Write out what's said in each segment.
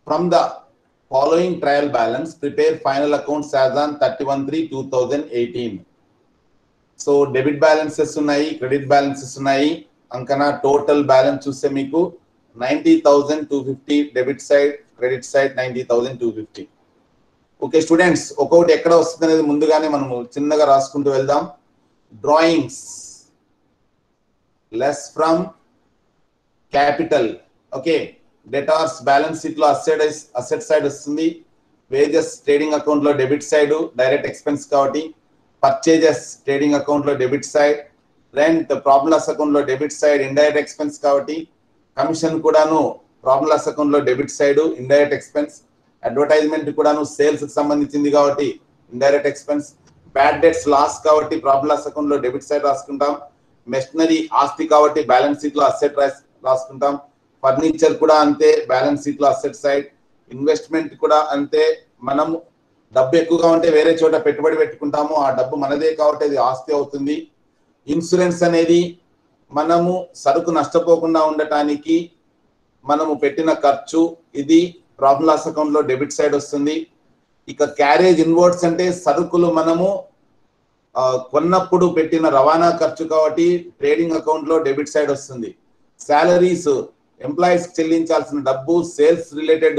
From the following trial balance prepare final accounts as on thirty one three two thousand eighteen so debit balances ఉన్నాయి credit balances ఉన్నాయి అంకన total balance చూస్తే మీకు ninety thousand two fifty debit side credit side ninety thousand two fifty okay students ఒక్కొక్కటి ఎక్కడ వస్తుంది అనేది ముందుగానే మనము చిన్నగా రాసుకుంటూ వెళ్దాం drawings less from capital okay debtors balance sheet లో అసెట్ అసెట్ సైడ్ వస్తుంది వేజెస్ ట్రేడింగ్ అకౌంట్ లో డెబిట్ సైడ్ డైరెక్ట్ ఎక్స్పెన్స్ కాబట్టి పర్చేజెస్ ట్రేడింగ్ అకౌంట్ లో debit side rent problems account లో డెబిట్ సైడ్ ఇండైరెక్ట్ ఎక్స్పెన్స్ కాబట్టి కమిషన్ కూడాను problems account లో debit side indirect expense advertisement కూడాను సేల్స్ కి సంబంధించింది కాబట్టి indirect expense bad debts loss కాబట్టి ప్రాబ్లమ్స్ అకౌంట్ లో డెబిట్ సైడ్ రాసుకుంటాం మెషినరీ ఆస్తి కాబట్టి బ్యాలెన్స్ షీట్ లో అసెట్ రాసుకుంటాం ఫర్నిచర్ కూడా అంతే బ్యాలెన్స్ షీట్ లో అసెట్ సైడ్ ఇన్వెస్ట్మెంట్ కూడా అంతే మనం డబ్బు ఎక్కువగా ఉంటే వేరే చోట పెట్టుబడి పెట్టుకుంటాము ఆ డబ్బు మనదే కాబట్టి అది ఆస్తి అవుతుంది ఇన్సూరెన్స్ అనేది మనము సరుకు నష్టపోకుండా ఉండటానికి మనము పెట్టిన ఖర్చు ఇది ప్రాఫిట్ లాస్ అకౌంట్ లో డెబిట్ సైడ్ వస్తుంది ఇక క్యారేజ్ ఇన్వర్డ్స్ అంటే సరుకులు మనము ఆ, కొన్నప్పుడు పెట్టిన రవాణా ఖర్చు కాబట్టి ట్రేడింగ్ అకౌంట్ లో డెబిట్ సైడ్ వస్తుంది శాలరీస్ ఎంప్లాయీస్ చెల్లించాల్సిన డబ్బు సేల్స్ రిలేటెడ్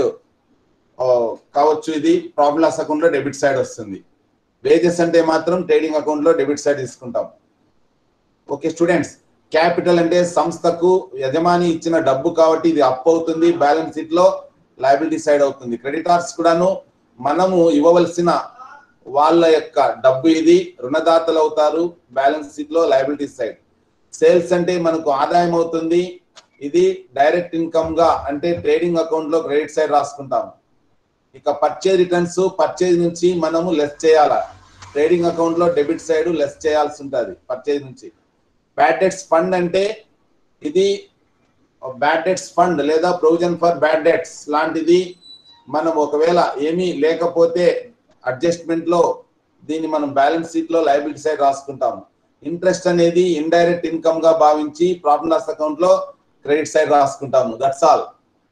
కావచ్చు ఇది ప్రాఫిట్ లాస్ అకౌంట్ లో డెబిట్ సైడ్ వస్తుంది వేజెస్ అంటే మాత్రం ట్రేడింగ్ అకౌంట్ లో డెబిట్ సైడ్ తీసుకుంటాం ఓకే స్టూడెంట్స్ క్యాపిటల్ అంటే సంస్థకు యజమాని ఇచ్చిన డబ్బు కాబట్టి ఇది అప్ అవుతుంది బ్యాలెన్స్ షీట్ లో లయబిలిటీ సైడ్ అవుతుంది క్రెడిటార్స్ కూడాను మనము ఇవ్వవలసిన వాళ్ళ యొక్క డబ్బు ఇది రుణదాతలు అవుతారు బ్యాలెన్స్ షీట్ లో లయబిలిటీ సైడ్ సేల్స్ అంటే మనకు ఆదాయం అవుతుంది ఇది డైరెక్ట్ ఇన్కమ్ గా అంటే ట్రేడింగ్ అకౌంట్ లో క్రెడిట్ సైడ్ రాసుకుంటాం ఇక పర్చేజ్ రిటర్న్స్ పర్చేజ్ నుంచి మనము లెస్ చేయాలా ట్రేడింగ్ అకౌంట్ లో డెబిట్ సైడ్ లెస్ చేయాల్సి ఉంటుంది పర్చేజ్ నుంచి బ్యాడ్ డెట్స్ ఫండ్ అంటే ఇది బ్యాడ్ డెట్స్ ఫండ్ లేదా ప్రొవిజన్ ఫర్ బ్యాడ్ డెట్స్ లాంటిది మనం ఒకవేళ ఏమీ లేకపోతే అడ్జస్ట్మెంట్ లో దీన్ని మనం బ్యాలెన్స్ షీట్ లో లైబిలిటీ సైడ్ రాసుకుంటాం ఇంట్రెస్ట్ అనేది ఇండైరెక్ట్ ఇన్కమ్ గా భావించి ప్రాఫిట్ లాస్ అకౌంట్ లో క్రెడిట్ సైడ్ రాసుకుంటాము దట్స్ ఆల్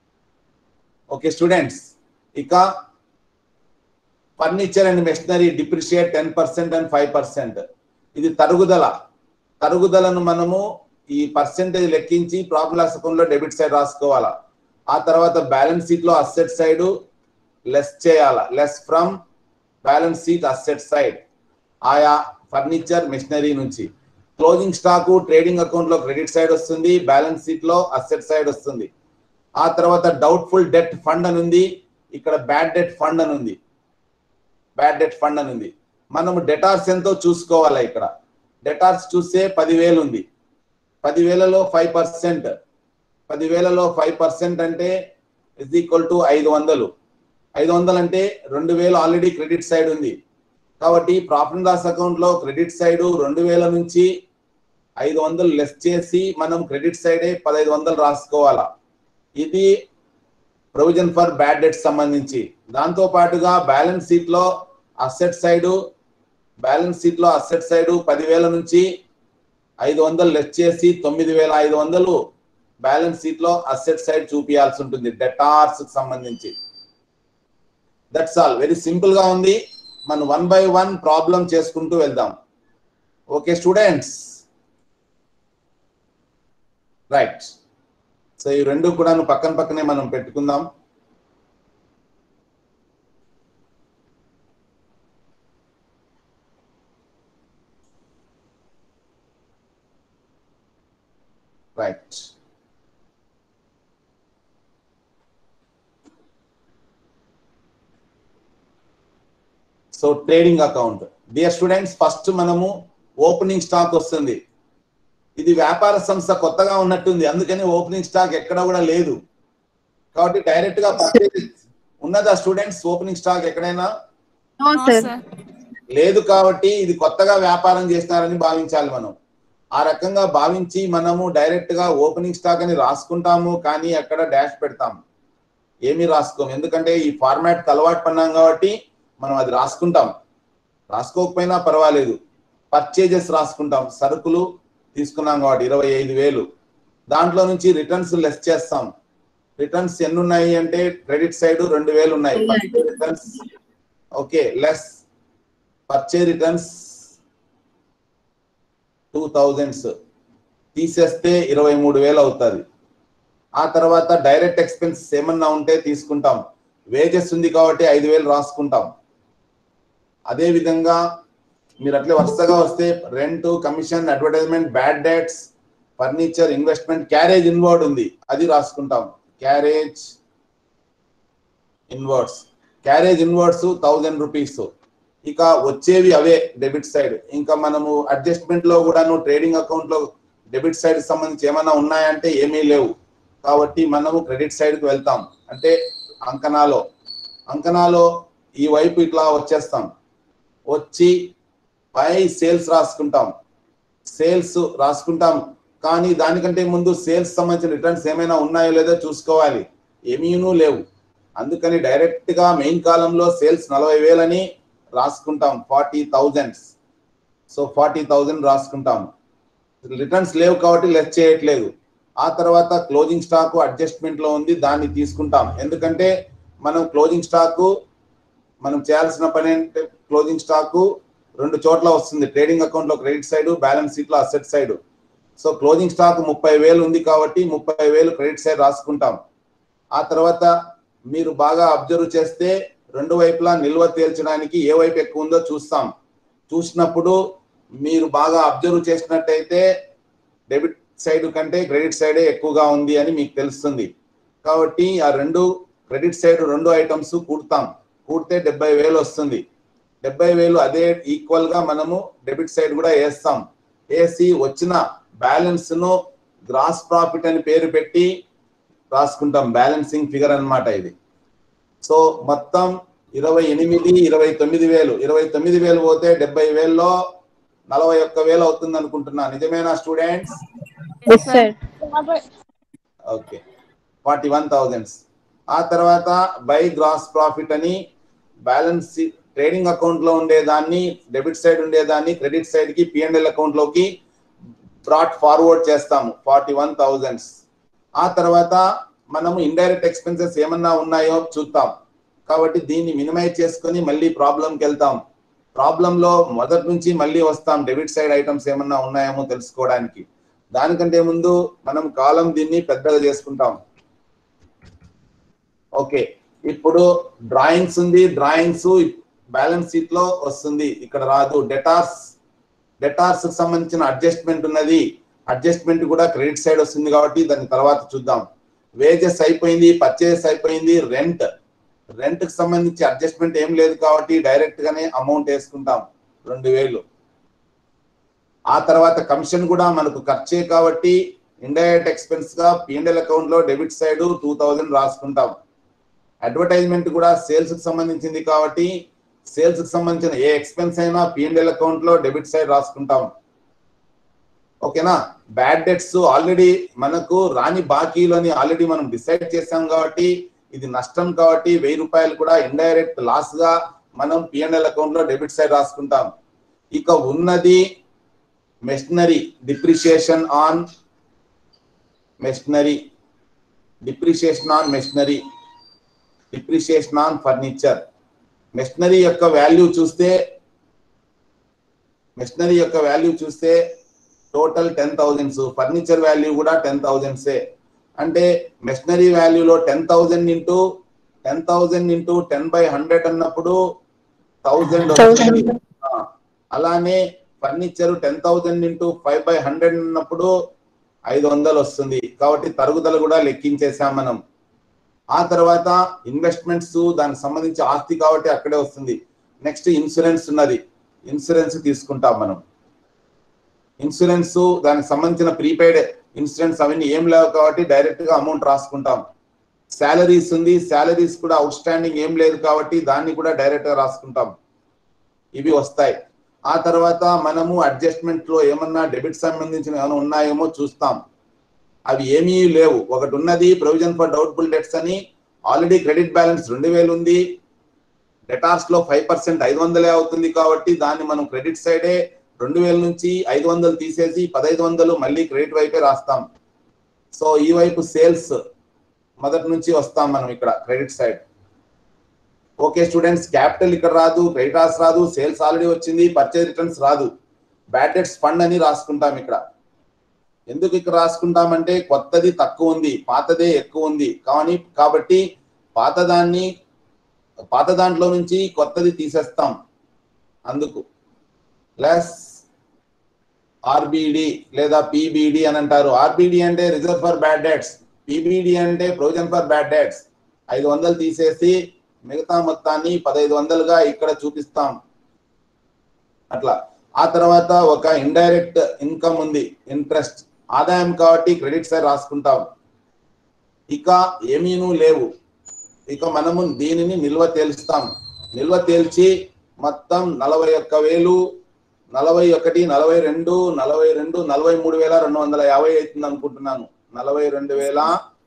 ఓకే స్టూడెంట్స్ ఇక furniture and machinery depreciate ten percent and five percent ఇది తరుగుదల తరుగుదలను మనము ఈ పర్సెంటేజ్ లెక్కించి ప్రాఫిట్ లాస్ అకౌంట్ లో డెబిట్ సైడ్ రాసుకోవాలా ఆ తర్వాత బ్యాలెన్స్ షీట్ లో అసెట్ సైడ్ లెస్ చేయాలా less from balance sheet asset side ఆయా ఫర్నిచర్ మెషినరీ నుంచి క్లోజింగ్ స్టాక్ ట్రేడింగ్ అకౌంట్ లో క్రెడిట్ సైడ్ వస్తుంది బ్యాలెన్స్ షీట్ లో అసెట్ సైడ్ వస్తుంది ఆ తర్వాత డౌట్ఫుల్ డెట్ ఫండ్ అని ఉంది ఇక్కడ బ్యాడ్ డెట్ ఫండ్ అని ఉంది బ్యాడ్ డెట్ ఫండ్ అని ఉంది మనము డెటార్స్ ఎంతో చూసుకోవాలా ఇక్కడ డెటార్స్ చూస్తే పదివేలు ఉంది పదివేలలో ఫైవ్ పర్సెంట్ పదివేలలో ఫైవ్ పర్సెంట్ అంటే ఇస్ ఈక్వల్ టు ఐదు వందలు ఐదు వందలు అంటే రెండు వేలు ఆల్రెడీ క్రెడిట్ సైడ్ ఉంది కాబట్టి ప్రాఫిట్ లాస్ అకౌంట్ లో క్రెడిట్ సైడ్ రెండు వేల నుంచి ఐదు వందలు లెస్ చేసి మనం క్రెడిట్ సైడే పదహైదు వందలు రాసుకోవాలా ఇది ప్రొవిజన్ ఫర్ బ్యాడ్ డెట్ సంబంధించి దాంతో పాటుగా బ్యాలెన్స్ షీట్ లో అసెట్ సైడ్ బ్యాలెన్స్ షీట్ లో అసెట్ సైడ్ పదివేల నుంచి ఐదు వందలు లెస్ చేసి తొమ్మిది వేల ఐదు వందలు బ్యాలెన్స్ షీట్ లో అసెట్ సైడ్ చూపించాల్సి ఉంటుంది డెటార్స్ సంబంధించి దట్స్ ఆల్ వెరీ సింపుల్ గా ఉంది మనం వన్ బై వన్ ప్రాబ్లం చేసుకుంటూ వెళ్దాం ఓకే స్టూడెంట్స్ రైట్ సో ఈ రెండు కూడా పక్కన పక్కనే మనం పెట్టుకుందాం right so trading account dear students first మనము ఓపెనింగ్ స్టాక్ వస్తుంది ఇది వ్యాపార సంస్థ కొత్తగా ఉన్నట్టుంది అందుకని ఓపెనింగ్ స్టాక్ ఎక్కడ కూడా లేదు కాబట్టి డైరెక్ట్ గా purchase ఉన్నదా స్టూడెంట్స్ ఓపెనింగ్ స్టాక్ ఎక్కడైనా నో సార్ లేదు కాబట్టి ఇది కొత్తగా వ్యాపారం చేస్తున్నారని భావించాలి మనం ఆ రకంగా భావించి మనము డైరెక్ట్ గా ఓపెనింగ్ స్టాక్ అని రాసుకుంటాము కానీ అక్కడ డాష్ పెడతాము ఏమీ రాసుకోము ఎందుకంటే ఈ ఫార్మాట్ అలవాటు పన్నాం కాబట్టి మనం అది రాసుకుంటాం రాసుకోకపోయినా పర్వాలేదు పర్చేజెస్ రాసుకుంటాం సరుకులు తీసుకున్నాం కాబట్టి ఇరవై ఐదు వేలు దాంట్లో నుంచి రిటర్న్స్ లెస్ చేస్తాం రిటర్న్స్ ఎన్ని ఉన్నాయి అంటే క్రెడిట్ సైడ్ రెండు వేలు ఉన్నాయి returns okay less purchase returns two thousands తీసేస్తే ఇరవై మూడు వేలు అవుతుంది ఆ తర్వాత డైరెక్ట్ ఎక్స్పెన్సెస్ ఏమన్నా ఉంటే తీసుకుంటాం వేజెస్ ఉంది కాబట్టి ఐదు వేలు రాసుకుంటాం అదే విధంగా మీరు అట్లే వరుసగా వస్తే rent commission advertisement bad debts furniture investment carriage inward ఉంది అది రాసుకుంటాం carriage inwards carriage inwards thousand rupees ఇక వచ్చేవి అవే డెబిట్ సైడ్ ఇంకా మనము అడ్జస్ట్మెంట్ లో కూడాను ట్రేడింగ్ అకౌంట్ లో డెబిట్ సైడ్ సంబంధించి ఏమైనా ఉన్నాయంటే ఏమీ లేవు కాబట్టి మనము క్రెడిట్ సైడ్ కి వెళ్తాం అంటే అంకనాలో అంకనాలో ఈ వైపు ఇట్లా వచ్చేస్తాం వచ్చి పై సేల్స్ రాసుకుంటాం సేల్స్ రాసుకుంటాం కానీ దానికంటే ముందు సేల్స్ సంబంధించిన రిటర్న్స్ ఏమైనా ఉన్నాయో లేదో చూసుకోవాలి ఏమీనూ లేవు అందుకని డైరెక్ట్ గా మెయిన్ కాలంలో సేల్స్ నలభై వేలని రాసుకుంటాం forty thousands so forty thousand రాసుకుంటాం రిటర్న్స్ లేవు కాబట్టి లెస్ చేయట్లేదు ఆ తర్వాత క్లోజింగ్ స్టాక్ అడ్జస్ట్మెంట్ లో ఉంది దాన్ని తీసుకుంటాం ఎందుకంటే మనం క్లోజింగ్ స్టాక్ మనం చేయాల్సిన పని అంటే క్లోజింగ్ స్టాక్ రెండు చోట్ల వస్తుంది ట్రేడింగ్ అకౌంట్ లో క్రెడిట్ సైడ్ బ్యాలెన్స్ షీట్ లో asset side so closing stock ముప్పై వేలు ఉంది కాబట్టి ముప్పై వేలు క్రెడిట్ సైడ్ రాసుకుంటాం ఆ తర్వాత మీరు బాగా అబ్జర్వ్ చేస్తే రెండు వైపులా నిల్వ తేల్చడానికి ఏ వైపు ఎక్కువ ఉందో చూస్తాం చూసినప్పుడు మీరు బాగా అబ్జర్వ్ చేసినట్టయితే డెబిట్ సైడ్ కంటే క్రెడిట్ సైడే ఎక్కువగా ఉంది అని మీకు తెలుస్తుంది కాబట్టి ఆ రెండు క్రెడిట్ సైడ్ రెండు ఐటమ్స్ కూడతాం కూడితే డెబ్బై వేలు వస్తుంది డెబ్బై వేలు అదే ఈక్వల్ గా మనము డెబిట్ సైడ్ కూడా వేస్తాం వేసి వచ్చిన బ్యాలెన్స్ ను గ్రాస్ ప్రాఫిట్ అని పేరు పెట్టి రాసుకుంటాం బ్యాలెన్సింగ్ ఫిగర్ అన్నమాట ఇది సో మొత్తం ఇరవై ఎనిమిది ఇరవై తొమ్మిది వేలు ఇరవై తొమ్మిది వేలు పోతే డెబ్బై వేల్లో నలభై ఒక్క వేలు అవుతుంది అనుకుంటున్నా నిజమేనా students yes sir okay forty one thousands ఆ తర్వాత బై గ్రాస్ ప్రాఫిట్ అని బ్యాలెన్స్ ట్రేడింగ్ అకౌంట్ లో ఉండేదాన్ని డెబిట్ సైడ్ ఉండేదాన్ని క్రెడిట్ సైడ్ కి పిఎన్ఎల్ అకౌంట్ లోకి బ్రాట్ ఫార్వర్డ్ చేస్తాము ఫార్టీ వన్ థౌజండ్స్ ఆ తర్వాత మనము ఇండైరెక్ట్ ఎక్స్పెన్సెస్ ఏమన్నా ఉన్నాయో చూద్దాం కాబట్టి దీన్ని మినిమైజ్ చేసుకొని మళ్ళీ ప్రాబ్లంకి వెళ్తాం ప్రాబ్లం లో మొదటి నుంచి మళ్ళీ వస్తాం డెబిట్ సైడ్ ఐటమ్స్ ఏమన్నా ఉన్నాయేమో తెలుసుకోవడానికి దానికంటే ముందు మనం కాలం దీన్ని పెద్దగా చేసుకుంటాం ఓకే ఇప్పుడు డ్రాయింగ్స్ ఉంది డ్రాయింగ్స్ బ్యాలెన్స్ షీట్ లో వస్తుంది ఇక్కడ రాదు డెటార్స్ డెటార్స్ కి సంబంధించిన అడ్జస్ట్మెంట్ ఉన్నది అడ్జస్ట్మెంట్ కూడా క్రెడిట్ సైడ్ వస్తుంది కాబట్టి దాని తర్వాత చూద్దాం వేజెస్ అయిపోయింది పర్చేస్ అయిపోయింది రెంట్ రెంట్ కి సంబంధించి అడ్జస్ట్మెంట్ ఏం లేదు కాబట్టి డైరెక్ట్ గానే అమౌంట్ వేసుకుంటాం రెండు వేలు ఆ తర్వాత కమిషన్ కూడా మనకు ఖర్చే కాబట్టి ఇండైరెక్ట్ ఎక్స్పెన్స్ గా పిఎండెల్ అకౌంట్ లో డెబిట్ సైడ్ టూ థౌజండ్ రాసుకుంటాం అడ్వర్టైజ్మెంట్ కూడా సేల్స్ కి సంబంధించింది కాబట్టి సేల్స్ కి సంబంధించిన ఏ ఎక్స్పెన్స్ అయినా పిఎండెల్ అకౌంట్ లో డెబిట్ సైడ్ రాసుకుంటాం ఓకేనా బ్యాడ్ డెట్స్ ఆల్రెడీ మనకు రాని బాకీలని ఆల్రెడీ మనం డిసైడ్ చేసాం కాబట్టి ఇది నష్టం కాబట్టి వెయ్యి రూపాయలు కూడా ఇండైరెక్ట్ లాస్ గా మనం పిఎన్ఎల్ అకౌంట్ లో డెబిట్ సైడ్ రాసుకుంటాం ఇక ఉన్నది machinery depreciation on machinery depreciation on machinery depreciation on furniture machinery యొక్క వాల్యూ చూస్తే మెషినరీ యొక్క వాల్యూ చూస్తే total ten thousands furniture value కూడా టెన్ థౌజండ్సే అంటే మెషినరీ వాల్యూలో ten thousand into ten thousand into ten by hundred అన్నప్పుడు థౌజండ్ వస్తుంది ఆ, అలానే furniture ten thousand into five by hundred అన్నప్పుడు ఐదు వందలు వస్తుంది కాబట్టి తరుగుదల కూడా లెక్కించేసాం మనం ఆ తర్వాత ఇన్వెస్ట్మెంట్స్ దానికి సంబంధించి ఆస్తి కాబట్టి అక్కడే వస్తుంది నెక్స్ట్ ఇన్సూరెన్స్ ఉన్నది ఇన్సూరెన్స్ తీసుకుంటాం మనం ఇన్సూరెన్స్ దానికి సంబంధించిన ప్రీపెయిడ్ ఇన్సూరెన్స్ అవన్నీ ఏం లేవు కాబట్టి డైరెక్ట్ గా అమౌంట్ రాసుకుంటాం శాలరీస్ ఉంది శాలరీస్ కూడా అవుట్ స్టాండింగ్ ఏం లేదు కాబట్టి దాన్ని కూడా డైరెక్ట్ గా రాసుకుంటాం ఇవి వస్తాయి ఆ తర్వాత మనము అడ్జస్ట్మెంట్ లో ఏమన్నా డెబిట్ సంబంధించిన ఏమైనా ఉన్నాయేమో చూస్తాం అవి ఏమీ లేవు ఒకటి ఉన్నది ప్రొవిజన్ ఫర్ డౌట్ఫుల్ డెట్స్ అని ఆల్రెడీ క్రెడిట్ బ్యాలెన్స్ రెండు వేలు ఉంది డెటార్స్ లో ఫైవ్ పర్సెంట్ ఐదు వందలే అవుతుంది కాబట్టి దాన్ని మనం క్రెడిట్ సైడే రెండు వేల నుంచి ఐదు వందలు తీసేసి పదహైదు వందలు మళ్ళీ క్రెడిట్ వైపే రాస్తాం సో ఈ వైపు సేల్స్ మొదటి నుంచి వస్తాం మనం ఇక్కడ credit side okay students capital ఇక్కడ రాదు క్రెడిటార్స్ రాదు సేల్స్ ఆల్రెడీ వచ్చింది పర్చేజ్ రిటర్న్స్ రాదు బ్యాడ్ డెట్స్ ఫండ్ అని రాసుకుంటాం ఇక్కడ ఎందుకు ఇక్కడ రాసుకుంటామంటే కొత్తది తక్కువ ఉంది పాతదే ఎక్కువ ఉంది కానీ కాబట్టి పాతదాన్ని పాత దాంట్లో నుంచి కొత్తది తీసేస్తాం అందుకు ప్లస్ ఆర్బిడి లేదా పిబిడి అని అంటారు ఆర్బిడి అంటే reserve for bad debts PBD అంటే ప్రొవిజన్ ఫర్ బ్యాడ్ డెట్స్ ఐదు వందలు తీసేసి మిగతా మొత్తాన్ని పదహైదు వందలుగా ఇక్కడ చూపిస్తాం అట్లా ఆ తర్వాత ఒక ఇండైరెక్ట్ ఇన్కమ్ ఉంది ఇంట్రెస్ట్ ఆదాయం కాబట్టి క్రెడిట్ సైడ్ రాసుకుంటాం ఇక ఏమీనూ లేవు ఇక మనము దీనిని నిల్వ తేల్చుతాం నిల్వ తేల్చి మొత్తం నలభై ఒక్క వేలు నలభై ఒకటి నలభై రెండు నలభై రెండు నలభై మూడు వేల రెండు వందల యాభై అవుతుంది అనుకుంటున్నాను నలభై రెండు వేల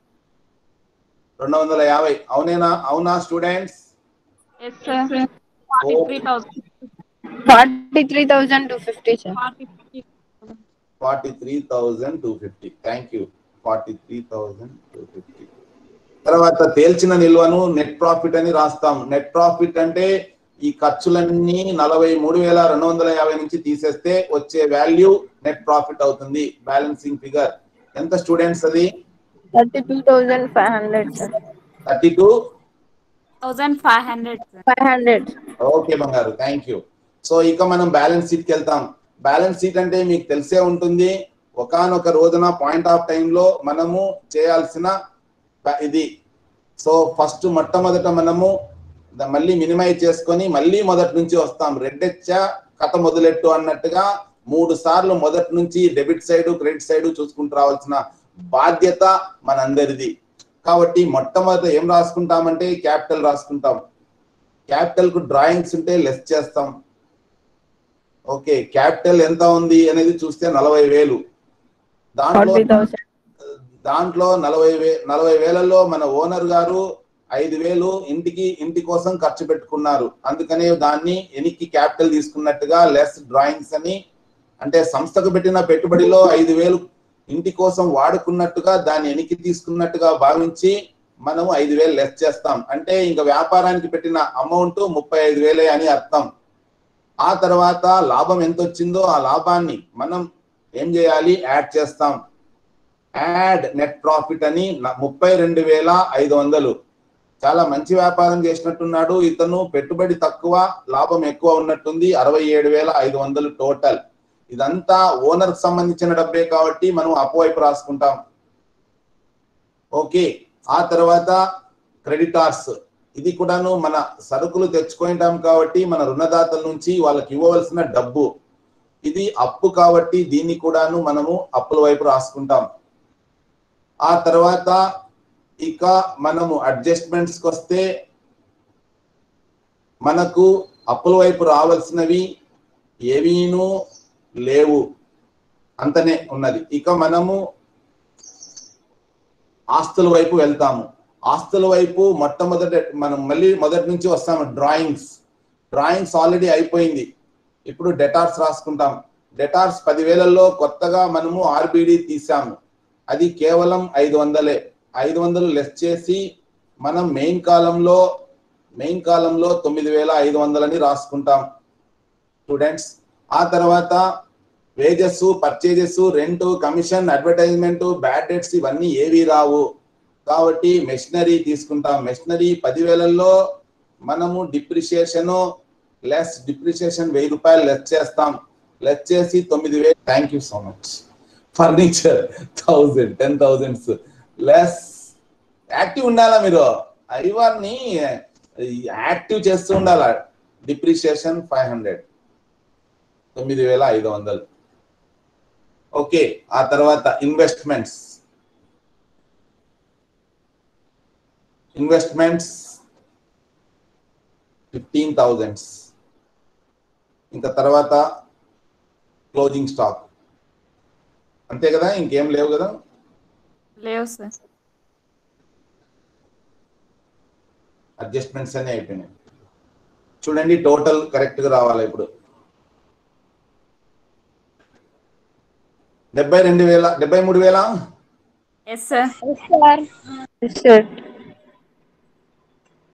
రెండు వందల యాభై అవునేనా అవునా students yes sir forty three thousand forty three thousand two fifty sir forty three forty three thousand two fifty thank you forty three thousand two fifty తర్వాత తేల్చిన నిల్వను నెట్ ప్రాఫిట్ అని రాస్తాం నెట్ ప్రాఫిట్ అంటే ఈ ఖర్చులన్నీ నలభై మూడు వేల రెండు వందల యాభై నుంచి తీసేస్తే వచ్చే వాల్యూ నెట్ ప్రాఫిట్ అవుతుంది బ్యాలెన్సింగ్ ఫిగర్ ఎంత స్టూడెంట్స్ అది thirty two thousand five hundred sir thirty two thousand five hundred sir five hundred okay బంగారు థ్యాంక్ యూ సో ఇక మనం బ్యాలెన్స్ షీట్కి వెళ్తాం బ్యాలెన్స్ షీట్ అంటే మీకు తెలిసే ఉంటుంది ఒకానొక రోజున పాయింట్ ఆఫ్ లో మనము చేయాల్సిన బ- ఇది సో ఫస్ట్ మొట్టమొదట మనము ద- మళ్ళీ మినిమైజ్ చేసుకొని మళ్ళీ మొదటి నుంచి వస్తాం రెడ్డెచ్చ కథ మొదలెట్టు అన్నట్టుగా మూడు సార్లు మొదటి నుంచి డెబిట్ సైడ్ క్రెడిట్ సైడ్ చూసుకుంటూ రావాల్సిన బాధ్యత మనందరిది కాబట్టి మొట్టమొదట ఏం రాసుకుంటామంటే క్యాపిటల్ రాసుకుంటాం క్యాపిటల్ కు డ్రాయింగ్స్ ఉంటే లెస్ చేస్తాం ఓకే క్యాపిటల్ ఎంత ఉంది అనేది చూస్తే నలభై వేలు దాంట్లో ఫార్టీ థౌసండ్ దాంట్లో నలభై వే నలభై వేలలో మన ఓనర్ గారు ఐదు వేలు ఇంటికి ఇంటి కోసం ఖర్చు పెట్టుకున్నారు అందుకనే దాన్ని ఎనికి క్యాపిటల్ తీసుకున్నట్టుగా లెస్ డ్రాయింగ్స్ అని అంటే సంస్థకు పెట్టిన పెట్టుబడిలో ఐదు వేలు ఇంటి కోసం వాడుకున్నట్టుగా దాన్ని ఎనికి తీసుకున్నట్టుగా భావించి మనము ఐదు వేలు లెస్ చేస్తాం అంటే ఇంకా వ్యాపారానికి పెట్టిన అమౌంట్ ముప్పై ఐదు వేలే అని అర్థం ఆ తర్వాత లాభం ఎంత వచ్చిందో ఆ లాభాన్ని మనం ఏం చేయాలి యాడ్ చేస్తాం యాడ్ నెట్ ప్రాఫిట్ అని న- ముప్పై రెండు వేల ఐదు వందలు చాలా మంచి వ్యాపారం చేసినట్టున్నాడు ఇతను పెట్టుబడి తక్కువ లాభం ఎక్కువ ఉన్నట్టుంది అరవై ఏడు వేల ఐదు వందలు టోటల్ ఇదంతా ఓనర్ సంబంధించిన డబ్బే కాబట్టి మనం అపోవైపు రాసుకుంటాం ఓకే ఆ తర్వాత క్రెడిటార్స్ ఇది కూడాను మన సరుకులు తెచ్చుకుంటాం కాబట్టి మన రుణదాతల నుంచి వాళ్ళకి ఇవ్వవలసిన డబ్బు ఇది అప్పు కాబట్టి దీన్ని కూడాను మనము అప్పుల వైపు రాసుకుంటాం ఆ తర్వాత ఇక మనము అడ్జస్ట్మెంట్స్కి వస్తే మనకు అప్పుల వైపు రావాల్సినవి ఏవీను లేవు అంతనే ఉన్నది ఇక మనము ఆస్తుల వైపు వెళ్తాము ఆస్తుల వైపు మొట్టమొదటి మనం మళ్ళీ మొదటి నుంచి వస్తాము డ్రాయింగ్స్ డ్రాయింగ్స్ ఆల్రెడీ అయిపోయింది ఇప్పుడు డెటార్స్ రాసుకుంటాం డెటార్స్ పదివేలలో కొత్తగా మనము ఆర్బిడి తీసాము అది కేవలం ఐదు వందలే ఐదు వందలు లెస్ చేసి మనం మెయిన్ కాలంలో మెయిన్ కాలంలో తొమ్మిది వేల ఐదు వందలని రాసుకుంటాం స్టూడెంట్స్ ఆ తర్వాత wages purchases rent commission advertisement bad debts ఇవన్నీ ఏవి రావు కాబట్టి మెషినరీ తీసుకుంటాం మెషినరీ పదివేలలో మనము డిప్రిషియేషన్ లెస్ డిప్రిషియేషన్ వెయ్యి రూపాయలు లెస్ చేస్తాం లెస్ చేసి తొమ్మిది వేలు thank you so much furniture thousand ten thousands less active ఉండాలా మీరు ఐవాన్ని యాక్టివ్ చేస్తూ ఉండాలా డిప్రిషియేషన్ ఫైవ్ హండ్రెడ్ తొమ్మిది వేల ఐదు వందలు ఓకే ఆ తర్వాత ఇన్వెస్ట్మెంట్స్ ఇన్వెస్ట్మెంట్స్ ఫిఫ్టీన్ థౌజండ్స్ ఇంకా తర్వాత క్లోజింగ్ స్టాక్ అంతే కదా ఇంకేం లేవు కదా లేవు సార్ అడ్జస్ట్మెంట్స్ అన్ని అయిపోయినాయి చూడండి టోటల్ కరెక్ట్ గా రావాలి ఇప్పుడు డెబ్బై రెండు వేల డెబ్బై మూడు వేల yes sir sir Yes, sir.